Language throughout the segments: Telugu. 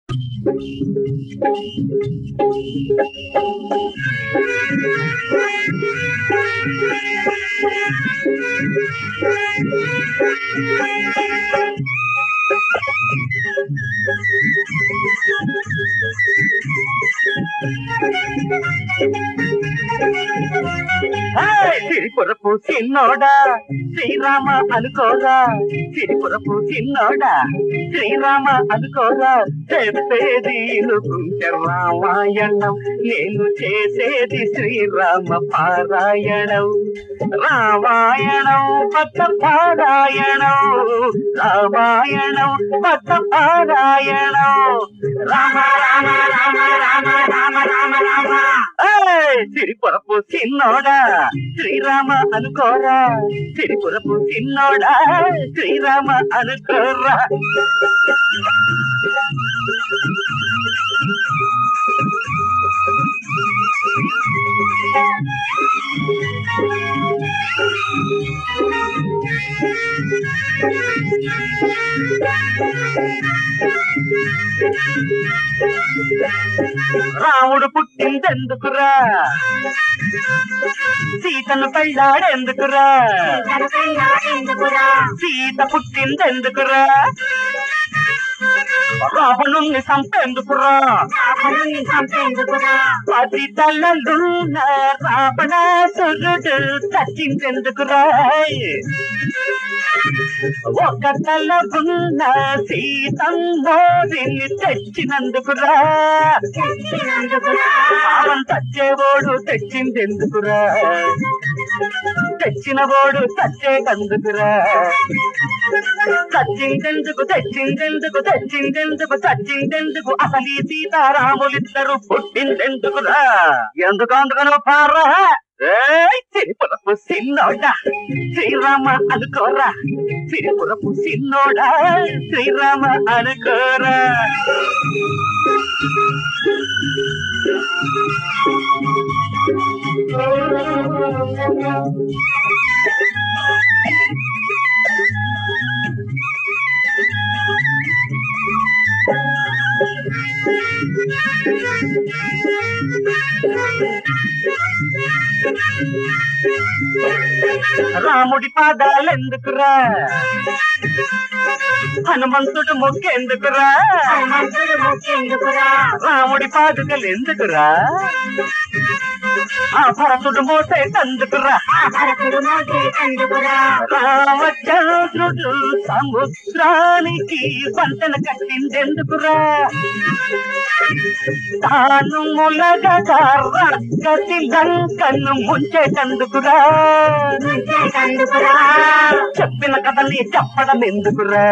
సిరిపురపు చిన్నోడా శ్రీరామ అనుకోరా సిరిపురపు చిన్నోడా శ్రీరామ అనుకోరా చెప్పేది ఇనుకుంటే రామాయణం నేను చేసేది శ్రీరామ పారాయణం రామాయణం పట్ట పారాయణం రామాయణం పట్ట పారాయణం రామ రామ రామ రామ రామ రామ రామ ఏయ్! సిరిపురపు చిన్నోడా శ్రీరామ అనుకోరా సిరిపురపు చిన్నోడా శ్రీరామ అనుకోరా రాముడు పుట్టిందెందుకురా సీతను పెళ్ళాడెందుకురా సీత పుట్టిందెందుకురా రావణుణ్ణి చంపేందుకురా పది తలలున్న రావణాసురుడు చచ్చిందెందుకురా ఒక తల ఉన్న సీతమ్మోదిని తెచ్చినందుకురా పావం చచ్చేవాడు తెచ్చిందెందుకురా తెచ్చిన వాడు చచ్చేటందుకురా చచ్చిందెందుకు తెచ్చిందెందుకు తెచ్చిందెందుకు చచ్చిందెందుకు అసలు ఈ సీతారాములిద్దరు పుట్టిందెందుకురా ఎందుకు అందుకనో పారా ఏయ్, సిరిపురపు సిన్నోడా శ్రీరామ అనుకోరా సిరిపురపు సిన్నోడా శ్రీరామ అనుకోరా రాముడి పాదాలెందుకురా హనుమంతుడు మొక్కేందుకురా రాముడి పాదుకలు ఎందుకురా ఆ భరతుడు మోసే తందుకురా రామచంద్రుడు సముద్రానికి వంతెన కట్టిందెందుకురా తాను ములగగా రక్కసి లంకను ముంచేటందుకురా చెప్పిన కథని చెప్పడం ఎందుకురా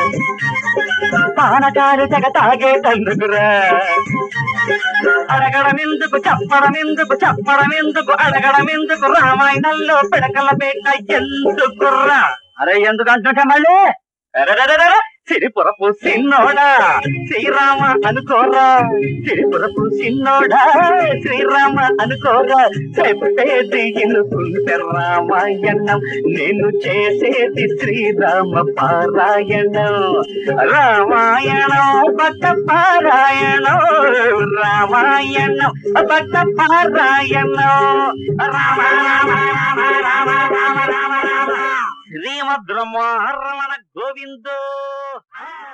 పానకాలు తెగ తాగేటందుకురా అడగడం ఎందుకు చెప్పడం ఎందుకు చెప్పడం ఎందుకు అడగడం ఎందుకు రామాయణంలో పిడకల పేట ఎందుకురా అరే ఎందుకు అంటుంటే మళ్ళీ అరెరెరెరెరె, సిరిపురపు సిన్నోడా శ్రీరామ అనుకోరా సిరిపురపు సిన్నోడా శ్రీరామ అనుకోరా చెప్పేది ఇనుకుంటే రామాయణం నేను చేసేది శ్రీరామ పారాయణం రామాయణం పట్ట పారాయణం రామాయణం పట్ట పారాయణం రామ రామ రామ రామ రామ రామ రామ శ్రీమద్ రమణ గోవిందో